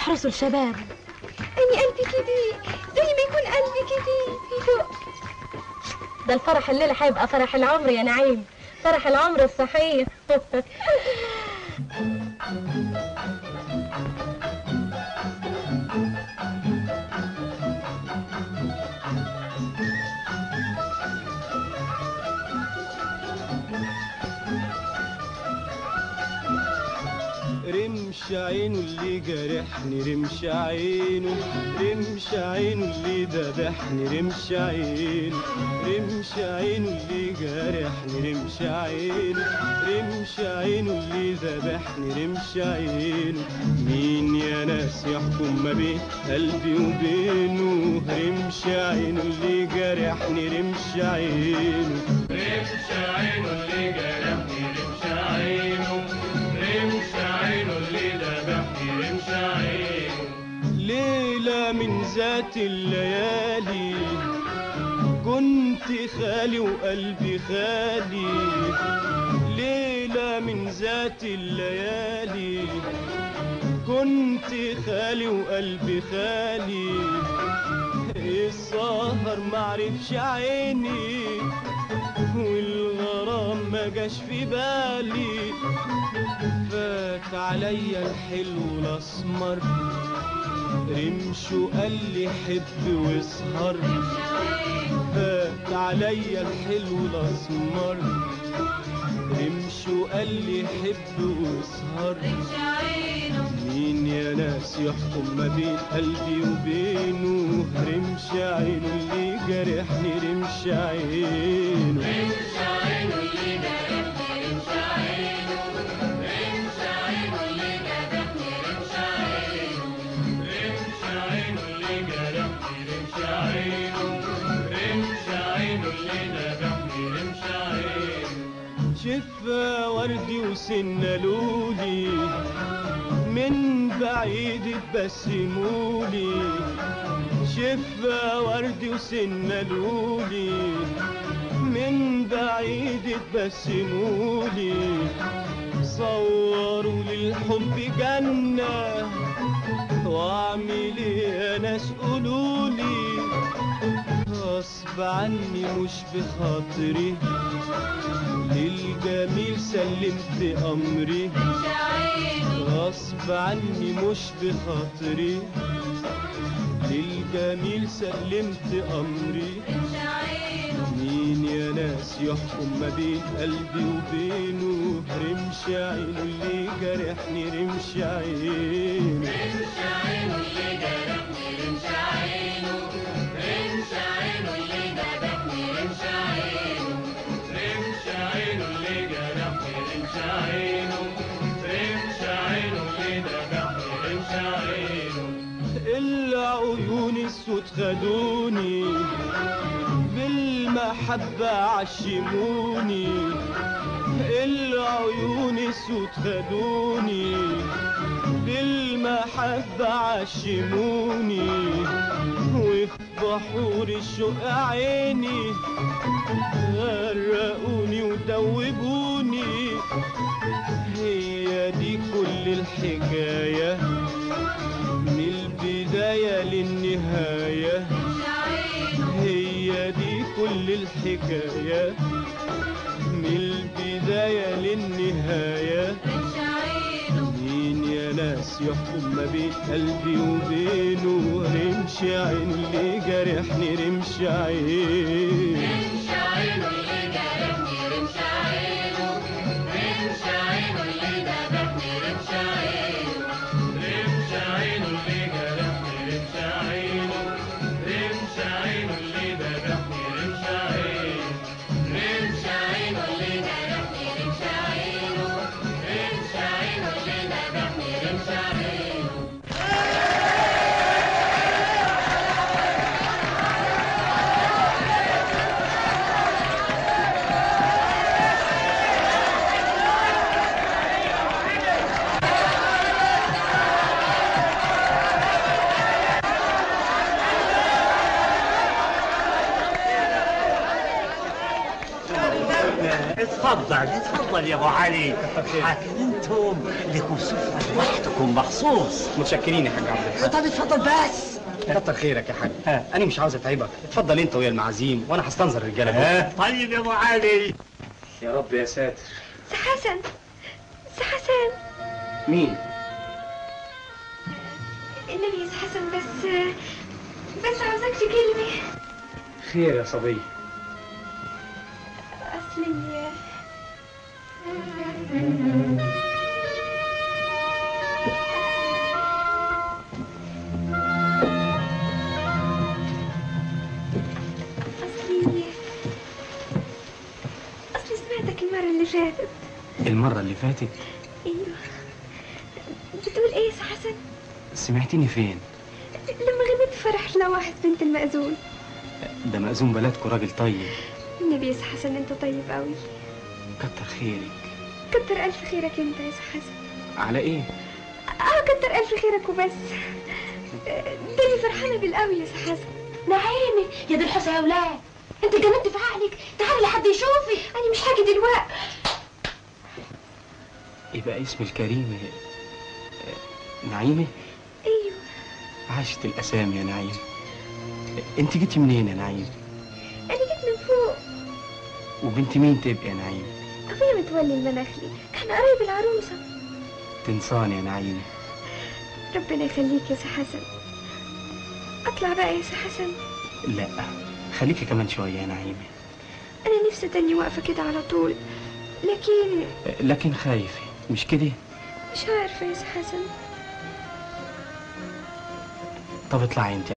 يحرسوا الشباب اني قلبي كده زي ما يكون قلبي كده يدق ده الفرح الليلة هيبقى فرح العمر يا نعيم فرح العمر الصحيح رمش عينه اللي جرحني رمش عينه رمش عينه اللي ذبحني رمش عينه رمش عينه اللي جرحني رمش عينه رمش عينه اللي ذبحني رمش عينه مين يا ناس يحكم ما بين قلبي وبينه رمش عينه اللي جرحني رمش عينه رمش عينه اللي جرحني رمش عينه رمش عينه اللي ذبحني رمش عينه ليلة من ذات الليالي كنت خالي وقلبي خالي ليلة من ذات الليالي كنت خالي وقلبي خالي السهر معرفش عيني والغرام ما جاش في بالي فات عليا الحلو الاسمر رمشه قال لي حب واسهر فات عليا الحلو الاسمر رمشه قال لي حب واسهر مين يا ناس يحكم ما بين قلبي وبينه رمش عينه اللي جرحني رمش عينه رمش عينه اللي جرحني رمش عينه رمش عينه اللي جرحني رمش عينه رمش عينه اللي جرحني رمش عينه رمش عينه اللي جرحني رمش عينه شفا وردي وسنة لولي من بعيد تبسمولي شفا وردي وسنة لولي من بعيد تبسمولي صوروا للحب جنة واعمل ايه يا ناس قولولي غصب عني مش بخاطري للجميل سلمت امري غصب عني مش بخاطري للجميل سلمت امري مين يا ناس يحكم ما بين قلبي وبينه رمش عينه اللي جرحني رمش عينه رمش عينه اللي جرحني رمش عينه رمش عينه اللي جرحني رمش عينه رمش عينه اللي جرحني رمش عينه رمش عينه اللي جرحني رمش عينه العيون السود خدوني بالمحبة عشموني العيون السود خدوني بالمحبة عشموني وفي بحور الشوق عيني غرقوني ودوبوني هي دي كل الحكاية من البداية للنهاية هي دي كل الحكاية من البداية للنهاية مين يا ناس يحكم ما بين قلبي وبينه رمش عينه اللي جرحني رمش عينه رمش عينه اللي جرحني رمش عينه رمش عينه اللي ذبحني رمش عينه رمش عينه اللي جرحني رمش عينه رمش عينه اللي ذبحني رمش عينه رمش عينه اللي جرحني رمش عينه رمش عينه اللي ذبحني رمش عينه اتفضل اتفضل يا ابو علي حكم انت حضرتهم لكم سفرة لوحدكم مخصوص متشكرين يا حاج عبد الحق طب اتفضل بس كتر خيرك يا حاج انا مش عاوز اتعبك اتفضل انت ويا المعازيم وانا هستنظر الرجاله دول طيب يا ابو علي يا رب يا ساتر سي حسن سي حسن مين النبي يا سي حسن بس بس عاوزك في كلمة خير يا صبي أصلي أصلي أصلي سمعتك المرة اللي فاتت المره اللي فاتت أيوه بتقول إيه يا سي حسن؟ سمعتني فين لما غنيت فرح لواحد بنت المأذون ده مأذون بلدكم راجل طيب النبي يا سي حسن أنت طيب قوي كتر خيرك كتر ألف خيرك أنت يا سي حسن على ايه اه كتر الف خيرك وبس ده اللي فرحانه بالقوي يا سي حسن نعيمي يا دي الحسن يا ولاد انت جننت في عقلك تعالي لحد يشوفك انا مش هاجي دلوقتي يبقى اسم الكريم نعيمه ايوه عاشت الاسامي يا نعيم انت جيتي منين يا نعيم انا جيت من فوق وبنت مين تبقى يا نعيم ابويا متولي المناخلي احنا قرايب العروسه تنساني يا نعيم ربنا يخليك يا سي حسن اطلع بقى يا سي حسن لا خليكي كمان شويه يا نعيم انا نفسي تاني واقفه كده على طول لكن لكن خايفه مش كده مش عارفه يا سي حسن طب اطلعي انت